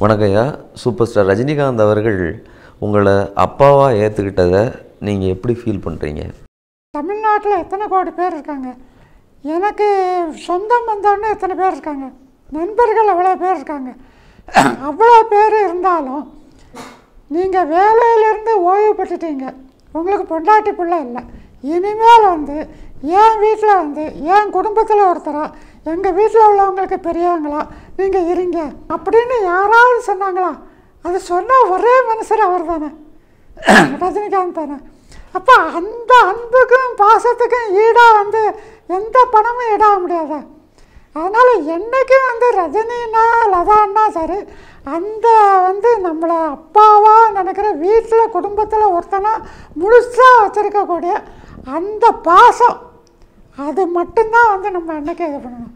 வணக்கம் ஐயா super star Rajinikanth அவர்கள் உங்களை அப்பாவாக ஏற்றுக்கிட்டதை நீங்கள் எப்படி ஃபீல் பண்ணுறீங்க தமிழ்நாட்டில் எத்தனை கோடி பேர் இருக்காங்க எனக்கு சொந்தம் வந்தோடனே எத்தனை பேர் இருக்காங்க நண்பர்கள் அவ்வளோ பேர் இருக்காங்க அவ்வளோ பேர் இருந்தாலும் நீங்கள் வேலையிலேருந்து ஓய்வு பெற்றுட்டீங்க உங்களுக்கு பொண்டாட்டி பிள்ளை இல்லை இனிமேல் வந்து என் வீட்டில் வந்து என் குடும்பத்தில் ஒருத்தரா எங்கள் வீட்டில் உள்ளவங்களுக்கு பெரியவங்களா நீங்கள் இருங்க அப்படின்னு யாராவது சொன்னாங்களா அது சொன்ன ஒரே மனுஷர் அவர் தானே ரஜினிகாந்த் தானே அப்போ அந்த அன்புக்கும் பாசத்துக்கும் ஈடாக வந்து எந்த பணமும் ஈடாக முடியாதா அதனால் என்றைக்கும் வந்து ரஜினின்னா லதான்னா சரி அந்த வந்து நம்மளை அப்பாவாக நினைக்கிற வீட்டில் குடும்பத்தில் ஒருத்தனா முழுசாக வச்சுருக்கக்கூடிய அந்த பாசம் அது மட்டும்தான் வந்து நம்ம அன்னைக்கு இது பண்ணணும்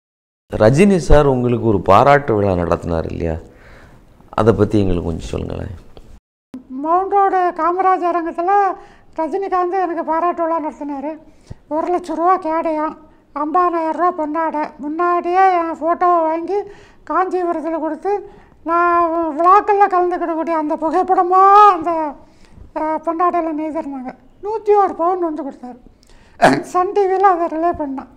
ரஜினி சார் உங்களுக்கு ஒரு பாராட்டு விழா நடத்தினார் இல்லையா அதை பற்றி எங்களுக்கு கொஞ்சம் சொல்லுங்களேன் மவுண்ட் ரோடு காமராஜ் அரங்கத்தில் ரஜினிகாந்த் எனக்கு பாராட்டு விழா நடத்தினார் ஒரு லட்ச ரூபா கேடையாம் ஐம்பதாயிரம் ரூபா பொன்னாடை முன்னாடியே என் ஃபோட்டோவை வாங்கி காஞ்சிபுரத்தில் கொடுத்து நான் விழாக்களில் கலந்துக்கிடக்கூடிய அந்த புகைப்படமாக அந்த அஹ், பொன்னாடையில் நெய்திருந்தாங்க நூற்றி ஒரு பவுன் வந்து கொடுத்தாரு சன் டிவியில் அதை ரிலே பண்ணேன்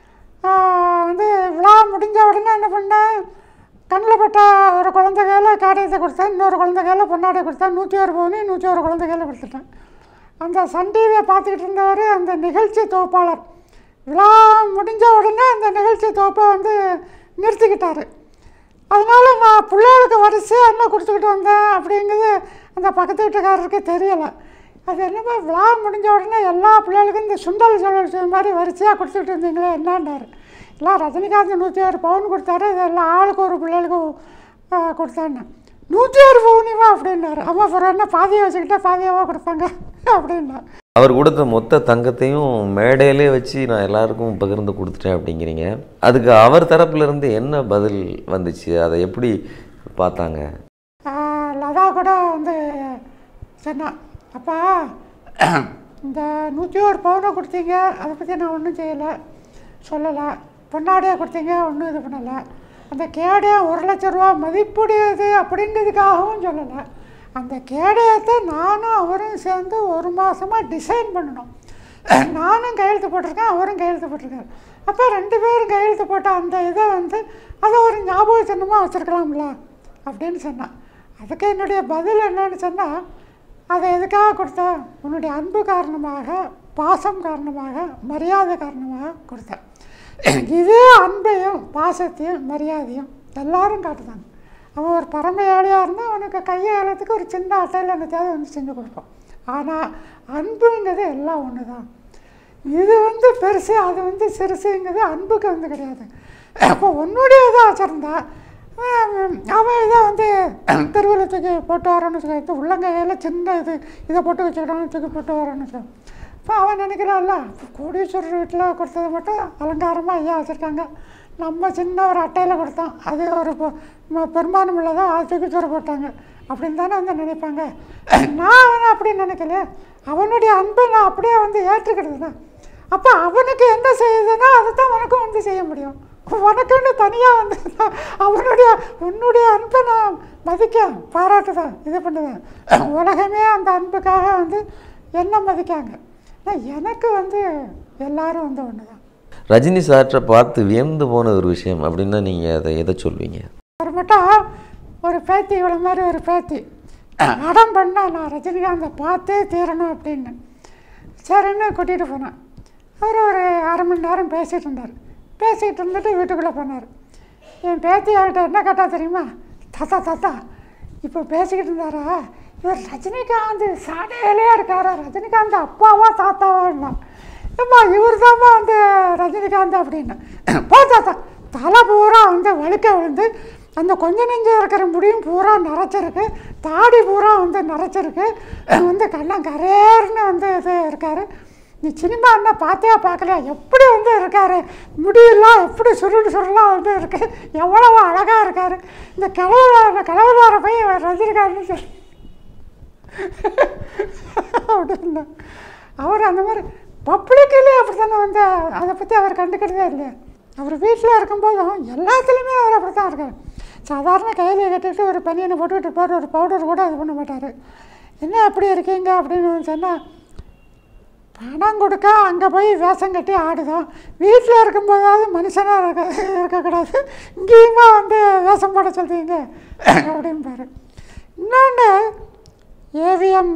ஆஹ் வந்து விழா முடிஞ்ச உடனே என்ன பண்ணேன் கண்ணில் பட்ட ஒரு குழந்தை கையில் காரியத்தை கொடுத்தேன் இன்னொரு குழந்தை கையில் பொன்னாடை கொடுத்தேன் நூற்றி ஒரு பவுனி நூற்றி ஒரு குழந்தை கையில் கொடுத்துட்டேன் அந்த சன் டிவியை பார்த்துக்கிட்டு இருந்தவர் அந்த நிகழ்ச்சி தொகுப்பாளர் விழா முடிஞ்ச உடனே அந்த நிகழ்ச்சி தொகுப்பை வந்து நிறுத்திக்கிட்டாரு அதனால நான் பிள்ளைகளுக்கு வரிசையாக என்ன கொடுத்துக்கிட்டு வந்தேன் அப்படிங்கிறது அந்த பக்கத்து வீட்டுக்காரருக்கு தெரியலை அது என்னமோ விழா முடிஞ்ச உடனே எல்லா பிள்ளைகளுக்கும் இந்த சுண்டல் சுழல் மாதிரி வரிசையாக கொடுத்துக்கிட்டு இருந்தீங்களே என்னன்னாரு எல்லாம் ரஜினிகாந்த் நூற்றி ஆறு பவுன் கொடுத்தாரு இதெல்லாம் ஆளுக்கு ஒரு பிள்ளைகளுக்கு ஆ, கொடுத்தான்னு நூற்றி ஆறு பவுனிவா அப்படின்னாரு அம்மா அப்புறம் என்ன பாதியை வச்சுக்கிட்டா பாதியாவா கொடுத்தாங்க அப்படின்னா அவர் கொடுத்த மொத்த தங்கத்தையும் மேடையிலே வச்சு நான் எல்லாருக்கும் பகிர்ந்து கொடுத்துட்டேன் அப்படிங்கிறீங்க அதுக்கு அவர் தரப்புல இருந்து என்ன பதில் வந்துச்சு அதை எப்படி பார்த்தாங்க ஆஹ் லதா கூட வந்து சொன்னா அப்பா இந்த நூற்றி ஒரு பவுனை கொடுத்தீங்க அதை பற்றி நான் ஒன்றும் செய்யலை சொல்லலை பொன்னாடியாக கொடுத்தீங்க ஒன்றும் இது பண்ணலை அந்த கேடயம் ஒரு லட்ச ரூபா மதிப்புடையது அப்படிங்கிறதுக்காகவும் சொல்லலை அந்த கேடயத்தை நானும் அவரும் சேர்ந்து ஒரு மாதமாக டிசைன் பண்ணணும் நானும் கையெழுத்து போட்டிருக்கேன் அவரும் கையெழுத்து போட்டிருக்காரு அப்போ ரெண்டு பேரும் கையெழுத்து போட்ட அந்த இதை வந்து அதை ஒரு ஞாபக சின்னமாக வச்சுருக்கலாம்ல அப்படின்னு சொன்னான் அதுக்கு என்னுடைய பதில் என்னன்னு சொன்னால் அதை எதுக்காக கொடுத்தேன் உன்னுடைய அன்பு காரணமாக பாசம் காரணமாக மரியாதை காரணமாக கொடுத்தேன் இதே அன்பையும் பாசத்தையும் மரியாதையும் எல்லாரும் காட்டுதாங்க அவன் ஒரு பரம ஏழையாக இருந்தால் அவனுக்கு கையாளத்துக்கு ஒரு சின்ன அட்டையில் என்னத்தையாவது வந்து செஞ்சு கொடுப்போம் ஆனால் அன்புங்கிறது எல்லாம் ஒன்று தான் இது வந்து பெருசு அது வந்து சிறுசுங்கிறது அன்புக்கு வந்து கிடையாது அப்போ உன்னுடைய இதாக வச்சுருந்தா அவன் இதை வந்து தெருவில் தூக்கி போட்டு வரணும்னு சொல்லி உள்ளங்கையில் சின்ன இது இதை போட்டு வச்சுக்கிட்டான்னு தூக்கி போட்டு வரணும்னு சொல்லி இப்போ அவன் நினைக்கிறான்ல கோடீஸ்வரர் வீட்டில் கொடுத்தது மட்டும் அலங்காரமாக ஐயா வச்சுருக்காங்க நம்ம சின்ன ஒரு அட்டையில் கொடுத்தோம் அது ஒரு பொ- ம- பெருமானம் உள்ளதோ அது தூக்கி தூர போட்டாங்க அப்படின்னு தானே வந்து நினைப்பாங்க நான் அவனை அப்படி நினைக்கல அவனுடைய அன்பை நான் அப்படியே வந்து ஏற்றுக்கிறது தான் அப்போ அவனுக்கு என்ன செய்யுதுன்னா அதை தான் உனக்கும் வந்து செய்ய முடியும் உனக்குன்னு தனியாக வந்து அவனுடைய உன்னுடைய அன்பை நான் மதிக்க பாராட்டுதான் இது பண்ணுவேன் உலகமே அந்த அன்புக்காக வந்து என்ன மதிக்காங்க ஆனா எனக்கு வந்து எல்லாரும் வந்து ஒன்று தான் ரஜினி சார்கிட்ட பார்த்து வியந்து போன ஒரு விஷயம் அப்படின்னா நீங்கள் அதை எதை சொல்வீங்க ஒரு மட்டும் ஒரு பேத்தி இவ்வளோ மாதிரி ஒரு பேத்தி அடம் பண்ணா நான் ரஜினிகாந்தை பார்த்தே தீரணும் அப்படின்னு சரின்னு கூட்டிகிட்டு போனேன் அவர் ஒரு அரை மணி நேரம் பேசிகிட்டு இருந்தார் பேசிகிட்டு இருந்துட்டு வீட்டுக்குள்ளே போனார் என் பேத்தி அவர்கிட்ட என்ன கேட்டா தெரியுமா தாத்தா தாத்தா இப்போ பேசிக்கிட்டு இருந்தாரா இவர் ரஜினிகாந்த் சாடையிலே இருக்காரா ரஜினிகாந்த் அப்பாவா தாத்தாவான்னா ஏம்மா இவர் தாம்மா வந்து ரஜினிகாந்த் அப்படின்னு போ தாத்தா தலை பூரா வந்து வழுக்க விழுந்து அந்த கொஞ்ச நெஞ்சம் இருக்கிற முடியும் பூரா நரைச்சிருக்கு தாடி பூரா வந்து நரைச்சிருக்கு வந்து கண்ணம் கரேர்னு வந்து இது இருக்காரு நீ சினிமா என்ன பார்த்தே பார்க்கலையா எப்படி வந்து இருக்காரு முடியெல்லாம் எப்படி சுருள் சுருளாக வந்து இருக்கு எவ்வளவு அழகாக இருக்காரு இந்த கிழவர கிழவரார போய் ரஜினிகாந்த் சொல்லி அப்படின்னு அவர் அந்த மாதிரி பப்ளிக்கிலே அப்படி தானே வந்து அதை பற்றி அவர் கண்டுக்கிறதே இல்லையா அவர் வீட்டில் இருக்கும்போதும் எல்லாத்துலேயுமே அவர் அப்படி தான் இருக்கார் சாதாரண கையில் கட்டிட்டு ஒரு பனியனை போட்டுக்கிட்டு இருப்பார் ஒரு பவுடர் கூட இது பண்ண மாட்டார் என்ன அப்படி இருக்கீங்க அப்படின்னு சொன்னால் பணம் கொடுக்க அங்கே போய் வேஷம் கட்டி ஆடுதான் வீட்டில் இருக்கும்போதாவது மனுஷனாக இருக்க இருக்கக்கூடாது இங்கேயுமா வந்து வேஷம் போட சொல்கிறீங்க அப்படின்பாரு இன்னொன்று ஏவிஎம்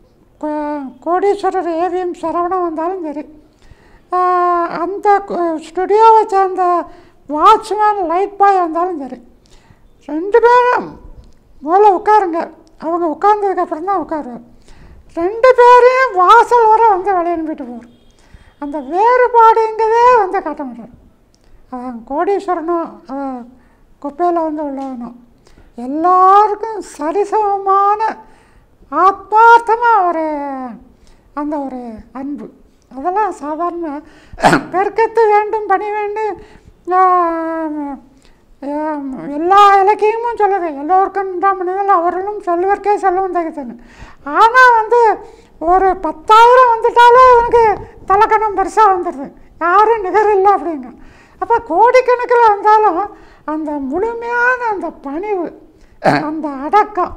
கோடீஸ்வரர் ஏவிஎம் சரவணம் வந்தாலும் சரி ஆஹ் அந்த ஸ்டுடியோவை சேர்ந்த வாட்ச்மேன் லைட் பாய் வந்தாலும் சரி ரெண்டு பேரும் முதல்ல உட்காருங்க அவங்க உட்கார்ந்ததுக்கப்புறம் தான் உட்காருவார் ரெண்டு பேரையும் வாசல் வர வந்து வெளியே அனுப்பிட்டு போவார் அந்த வேறுபாடுங்கிறதே வந்து காட்ட மாட்டார் அவன் கோடீஸ்வரனும் அவன் குப்பையில் வந்து உள்ளவனும் எல்லாருக்கும் சரிசமமான ஆத்மார்த்தமாக ஒரு அந்த ஒரு அன்பு அதெல்லாம் சாதாரண பெருக்கத்து வேண்டும் பணி வேண்டும் ஆஹ், ஆஹ், எல்லா இலக்கியமும் சொல்லுது எல்லோருக்கும் மனிதர்கள் அவர்களும் செல்வர்க்கே செல்வம் தகுதுன்னு ஆனால் வந்து ஒரு பத்தாயிரம் வந்துட்டாலே அவனுக்கு தலைக்கணம் பெருசாக வந்துடுது யாரும் நிகர் இல்லை அப்படிங்க அப்போ கோடிக்கணக்கில் வந்தாலும் அந்த முழுமையான அந்த பணிவு அந்த அடக்கம்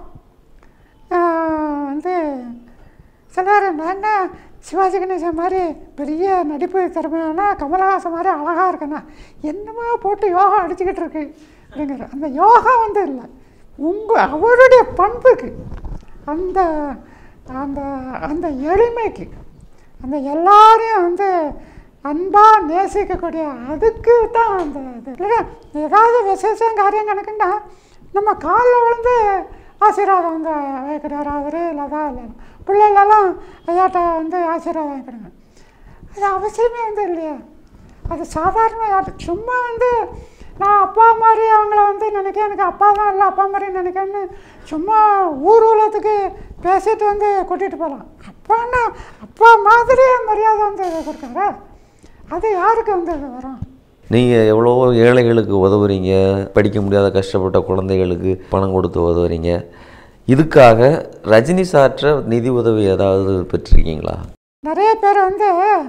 ஆஹ் வந்து சிலர் நான் என்ன சிவாஜி கணேசன் மாதிரி பெரிய நடிப்பு திறமையானா கமலஹாசன் மாதிரி அழகாக இருக்கேனா என்னமோ போட்டு யோகா அடிச்சுக்கிட்டு இருக்கு அப்படிங்கிற அந்த யோகா வந்து இல்லை உங்கள் அவருடைய பண்புக்கு அந்த அந்த அந்த எளிமைக்கு அந்த எல்லாரையும் வந்து அன்பாக நேசிக்கக்கூடிய அதுக்கு தான் அந்த இது இல்லைன்னா ஏதாவது விசேஷம் காரியம் கணக்குன்னா நம்ம காலில் விழுந்து ஆசீர்வாதம் வந்து வைக்கிறார் அவர் லதா இல்லை பிள்ளைகளெல்லாம் ஐயாட்ட வந்து ஆசீர்வாதம் வாங்கிக்கிறாங்க அது அவசியமே வந்து இல்லையா அது சாதாரண யாரு- சும்மா வந்து நான் அப்பா மாதிரி அவங்கள வந்து நினைக்க எனக்கு அப்பா தான் இல்லை அப்பா மாதிரி நினைக்கன்னு சும்மா ஊர் உலகத்துக்கு பேசிட்டு வந்து கூட்டிகிட்டு போகலாம் அப்பான்னா அப்பா மாதிரி மரியாதை வந்து கொடுக்காரா அது யாருக்கு வந்து இது வரும் நீங்கள் எவ்வளோ ஏழைகளுக்கு உதவுறீங்க படிக்க முடியாத கஷ்டப்பட்ட குழந்தைகளுக்கு பணம் கொடுத்து உதவுறீங்க இதுக்காக ரஜினி சாற்ற நிதி உதவி ஏதாவது பெற்றிருக்கீங்களா நிறைய பேர் வந்து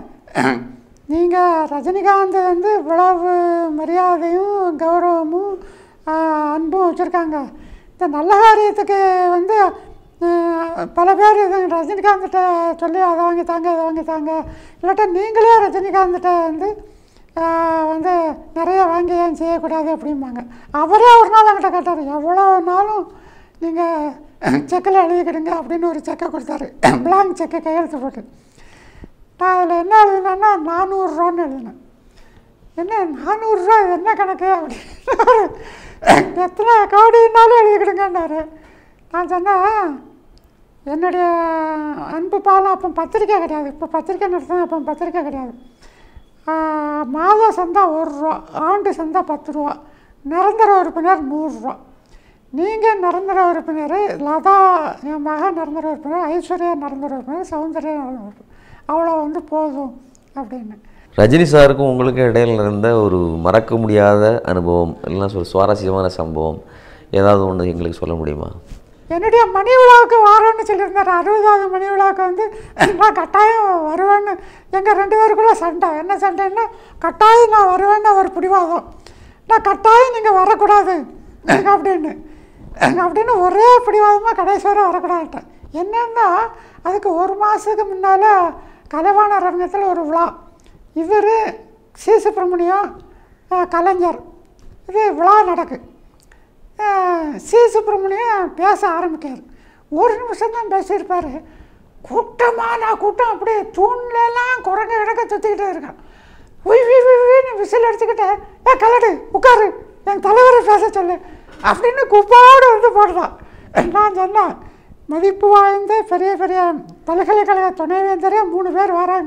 நீங்கள் ரஜினிகாந்த் வந்து இவ்வளவு மரியாதையும் கௌரவமும் ஆஹ், அன்பும் வச்சுருக்காங்க இந்த நல்ல காரியத்துக்கு வந்து ஆஹ், பல பேர் இது ரஜினிகாந்த்கிட்ட சொல்லி அதை வாங்கி தாங்க இதை வாங்கி தாங்க இல்லாட்டா நீங்களே ரஜினிகாந்த்கிட்ட வந்து ஆஹ், வந்து நிறைய வாங்கி ஏன் செய்யக்கூடாது அப்படிம்பாங்க அவரே ஒரு நாள் என்கிட்ட கேட்டார் எவ்வளோ நாளும் நீங்கள் செக்கில் எழுதிக்கிடுங்க அப்படின்னு ஒரு செக்கை கொடுத்தாரு பிளாங்க் செக்கை கையெழுத்து போட்டு நான் அதில் என்ன எழுதினேன்னா நானூறுரூவான்னு எழுதினேன் என்ன நானூறுரூவா இது என்ன கணக்கு அப்படின்னு எத்தனை கோடினாலும் எழுதிக்கிடுங்கன்னாரு நான் சொன்னேன் என்னுடைய அன்பு பாலம் அப்போ பத்திரிக்கை கிடையாது இப்போ பத்திரிக்கை நடத்தினேன் அப்போ பத்திரிக்கை கிடையாது ஆஹ், மாத சந்தா ஒரு ரூபா ஆண்டு சந்தா பத்து ரூபா நிரந்தர உறுப்பினர் நூறுரூவா நீங்கள் நிரந்தர உறுப்பினர் லதா என் மகன் நிரந்தர உறுப்பினர் ஐஸ்வர்யா நிரந்தர உறுப்பினர் சௌந்தர்யா நிரந்தர உறுப்பினர் அவ்வளோ வந்து போதும் அப்படின்னு ரஜினி சாருக்கும் உங்களுக்கும் இடையில இருந்த ஒரு மறக்க முடியாத அனுபவம் இல்லைன்னா ஒரு சுவாரஸ்யமான சம்பவம் ஏதாவது ஒன்று எங்களுக்கு சொல்ல முடியுமா என்னுடைய மணி விழாவுக்கு வாரோன்னு சொல்லியிருந்தார் அறுபதாவது மணி விழாவுக்கு வந்து நான் கட்டாயம் வருவேன்னு எங்கள் ரெண்டு பேருக்குள்ள சண்டை என்ன சண்டைன்னா கட்டாயம் நான் வருவேன்னு ஒரு பிடிவாதம் நான் கட்டாயம் நீங்கள் வரக்கூடாது நீங்க அப்படின்னு அப்படின்னு ஒரே பிடிவாதமாக கடைசி வரை வரக்கூடாதுட்டேன் என்னன்னா அதுக்கு ஒரு மாதத்துக்கு முன்னால் கலைவாண அரங்கத்தில் ஒரு விழா இவர் சி சுப்பிரமணியம் அஹ், கலைஞர் இது விழா நடக்கு அஹ், சி சுப்பிரமணியம் பேச ஆரம்பிக்கார் ஒரு நிமிஷம் தான் பேசியிருப்பார் கூட்டமான கூட்டம் அப்படியே தூண்லெல்லாம் குரங்கு கிடக்க சுற்றிக்கிட்டே இருக்கான் உய் வி வின்னு விசில் அடிச்சுக்கிட்டு ஏ கலடு உட்காரு என் தலைவரை பேச சொல்லு அப்படின்னு குப்பாடு வந்து போடுறான் நான் சொன்னேன் மதிப்பு வாய்ந்த பெரிய பெரிய பல்கலைக்கழக துணைவேந்தரே மூணு பேர் வராங்க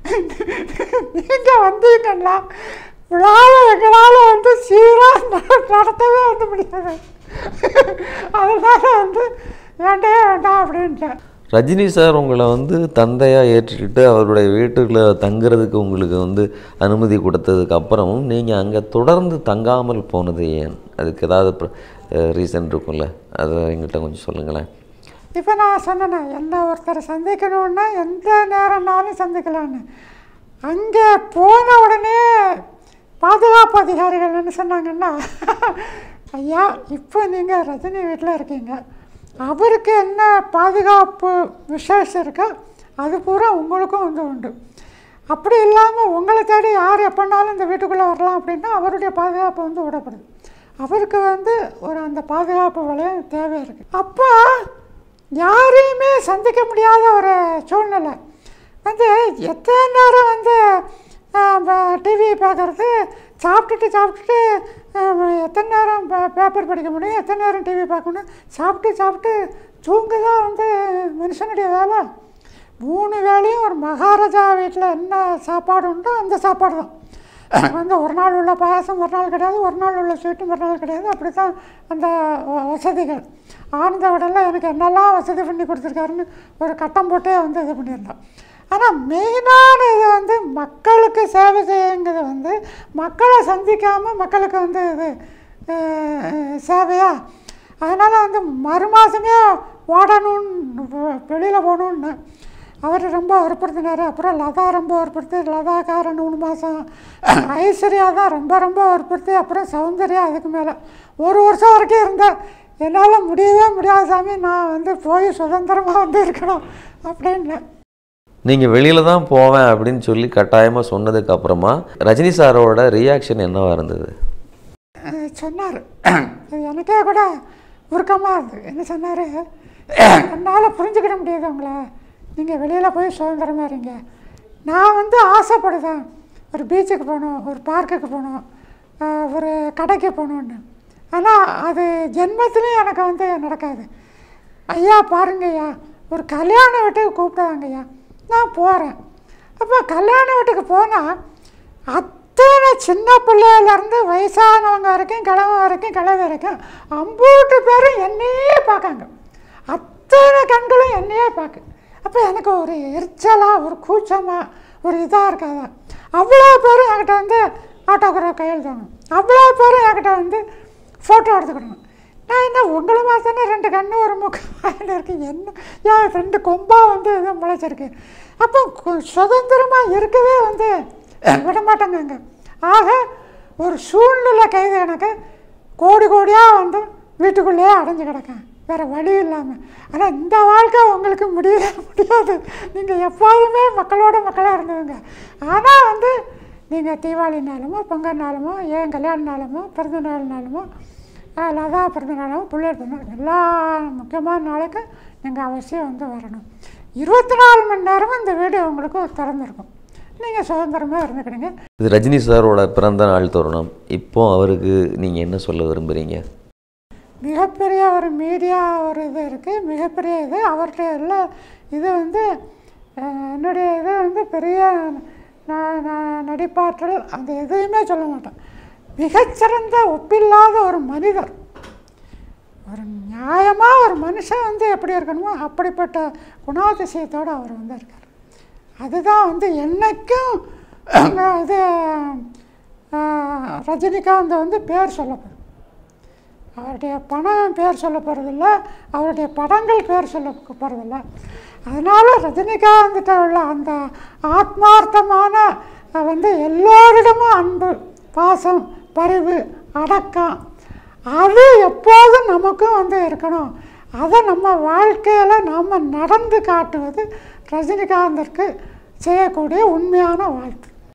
நீங்கள் வந்தீங்கன்னா விழாவை எங்களால் வந்து சீராக நடத்தவே வந்து முடியாது அதனால வந்து வேண்டவே வேண்டாம் அப்படின்ட்டேன் ரஜினி சார் உங்களை வந்து தந்தையாக ஏற்றுக்கிட்டு அவருடைய வீட்டுக்குள்ள தங்குறதுக்கு உங்களுக்கு வந்து அனுமதி கொடுத்ததுக்கு அப்புறமும் நீங்கள் அங்கே தொடர்ந்து தங்காமல் போனது ஏன் அதுக்கு ஏதாவது ரீசன் இருக்கும்ல அதை எங்கிட்ட கொஞ்சம் சொல்லுங்களேன் இப்போ நான் சொன்னேனே என்ன ஒருத்தரை சந்திக்கணுன்னா எந்த நேரம்னாலும் சந்திக்கலான்னு அங்கே போன உடனே பாதுகாப்பு அதிகாரிகள் என்ன சொன்னாங்கன்னா ஐயா இப்போ நீங்கள் ரஜினி வீட்டில் இருக்கீங்க அவருக்கு என்ன பாதுகாப்பு விசேஷம் இருக்கோ அது பூரா உங்களுக்கும் வந்து உண்டு அப்படி இல்லாமல் உங்களை தேடி யார் எப்போனாலும் இந்த வீட்டுக்குள்ளே வரலாம் அப்படின்னா அவருடைய பாதுகாப்பு வந்து விடப்படுது அவருக்கு வந்து ஒரு அந்த பாதுகாப்பு வளையம் தேவை இருக்குது அப்போ யாரையுமே சந்திக்க முடியாத ஒரு சூழ்நிலை வந்து எத்தனை நேரம் வந்து டிவி பார்க்குறது சாப்பிட்டுட்டு சாப்பிட்டுட்டு ஆஹ், எத்தனை நேரம் பே- பேப்பர் படிக்க முடியும் எத்தனை நேரம் டிவி பார்க்கணும் சாப்பிட்டு சாப்பிட்டு தூங்க தான் வந்து மனுஷனுடைய வேலை மூணு வேளையும் ஒரு மகாராஜா வீட்டில் என்ன சாப்பாடு உண்டோ அந்த சாப்பாடு தான் வந்து ஒரு நாள் உள்ள பாயாசம் ஒரு நாள் கிடையாது ஒரு நாள் உள்ள ஸ்வீட்டும் ஒரு நாள் கிடையாது அப்படி தான் அந்த வ- வசதிகள் ஆனந்த உடலில் எனக்கு என்னெல்லாம் வசதி பண்ணி கொடுத்துருக்காருன்னு ஒரு கட்டம் போட்டே வந்து இது பண்ணியிருந்தோம் ஆனால் மெயினான இது வந்து மக்களுக்கு சேவை செய்யுங்கிறது வந்து மக்களை சந்திக்காமல் மக்களுக்கு வந்து இது அஹ், சேவையா அதனால் வந்து மறுமாதமே ஓடணும்னு வெளியில் போகணுன்னு அவர் ரொம்ப வற்புறுத்தினார் அப்புறம் லதா ரொம்ப வற்புறுத்தி லதாக்கார மூணு மாதம் ஐஸ்வர்யா தான் ரொம்ப ரொம்ப வற்புறுத்தி அப்புறம் சௌந்தர்யா அதுக்கு மேலே ஒரு வருஷம் வரைக்கும் இருந்தேன் என்னால் முடியவே முடியாது சாமி நான் வந்து போய் சுதந்திரமாக வந்து இருக்கணும் அப்படின்னு நீங்கள் வெளியில் தான் போவேன் அப்படின்னு சொல்லி கட்டாயமாக சொன்னதுக்கு அப்புறமா ரஜினி சாரோட ரியாக்ஷன் என்னவா இருந்தது சொன்னார் அது எனக்கே கூட உருக்கமாக இருந்தது என்ன சொன்னார் என்னால் புரிஞ்சுக்கிட முடியாது உங்களை நீங்கள் வெளியில் போய் சுதந்திரமா இருங்க நான் வந்து ஆசைப்படுதேன் ஒரு பீச்சுக்கு போகணும் ஒரு பார்க்குக்கு போகணும் ஆஹ் ஒரு கடைக்கு போகணுன்னு ஆனால் அது ஜென்மத்திலையும் எனக்கு வந்து நடக்காது ஐயா பாருங்க ஐயா ஒரு கல்யாண வீட்டுக்கு கூப்பிட்டாங்க ஐயா நான் போகிறேன் அப்போ கல்யாண வீட்டுக்கு போனால் அத்தனை சின்ன பிள்ளையிலேருந்து வயசானவங்க வரைக்கும் கிழவ வரைக்கும் கிழவி வரைக்கும் அம்பூட்டு பேரும் என்னையே பார்க்காங்க அத்தனை கண்களும் என்னையே பார்க்கு அப்போ எனக்கு ஒரு எரிச்சலாக ஒரு கூச்சமாக ஒரு இதாக இருக்காதா அவ்வளோ பேரும் என்கிட்ட வந்து ஆட்டோகிராஃப் கையெழுத்தணும் அவ்வளோ பேரும் என்கிட்ட வந்து ஃபோட்டோ எடுத்துக்கிடணும் நான் என்ன உங்களை மாதிரி தானே ரெண்டு கண்ணு ஒரு முகம் வாயில் இருக்கு என்ன ஏன் ரெண்டு கொம்பா வந்து இது முளைச்சிருக்கு அப்போ கு- சுதந்திரமா இருக்கவே வந்து விட மாட்டாங்க ஆக ஒரு சூழ்நிலை கைது எனக்கு கோடி கோடியாக வந்து வீட்டுக்குள்ளேயே அடைஞ்சு கிடக்கேன் வேறு வழி இல்லாமல் ஆனால் இந்த வாழ்க்கை உங்களுக்கு முடியவே முடியாது நீங்கள் எப்போதுமே மக்களோட மக்களாக இருந்தவங்க ஆனால் வந்து நீங்கள் தீபாவளி நாளுமோ பொங்கல் நாளுமோ ஏன் கல்யாண நாளுமோ பிறந்த நாள் நாளுமோ ஆஹ் லதா பிறந்த நாளும் பிள்ளையார் பிறந்த நாள் எல்லா முக்கியமான நாளுக்கு நீங்கள் அவசியம் வந்து வரணும் இருபத்தி நாலு மணி நேரமும் இந்த வீடு உங்களுக்கு திறந்துருக்கும் நீங்கள் சுதந்திரமாக இருந்துக்கிடுங்க இது ரஜினி சாரோட பிறந்த நாள் தருணம் இப்போ அவருக்கு நீங்கள் என்ன சொல்ல விரும்புகிறீங்க மிகப்பெரிய ஒரு மீடியா ஒரு இது இருக்குது மிகப்பெரிய இது அவர்கிட்ட எல்லாம் இது வந்து அஹ், என்னுடைய இது வந்து பெரிய ந- ந- நடிப்பாற்றல் அந்த எதையுமே சொல்ல மாட்டேன் மிகச்சிறந்த ஒப்பில்லாத ஒரு மனிதர் ஒரு நியாயமாக ஒரு மனுஷன் வந்து எப்படி இருக்கணுமோ அப்படிப்பட்ட குணாதிசயத்தோடு அவர் வந்து இருக்கார் அதுதான் வந்து என்னைக்கும் அஹ், இது அஹ், ரஜினிகாந்த் வந்து பேர் சொல்லப்படும் அவருடைய பணம் பேர் சொல்ல போகிறதில்ல அவருடைய படங்கள் பேர் சொல்ல போகிறதில்ல அதனால் ரஜினிகாந்த்கிட்ட உள்ள அந்த ஆத்மார்த்தமான அஹ், வந்து எல்லோரிடமும் அன்பு பாசம் பரிவு அடக்கம் அது எப்போதும் நமக்கும் வந்து இருக்கணும் அதை நம்ம வாழ்க்கையில் நாம் நடந்து காட்டுவது ரஜினிகாந்திற்கு செய்யக்கூடிய உண்மையான வாழ்த்து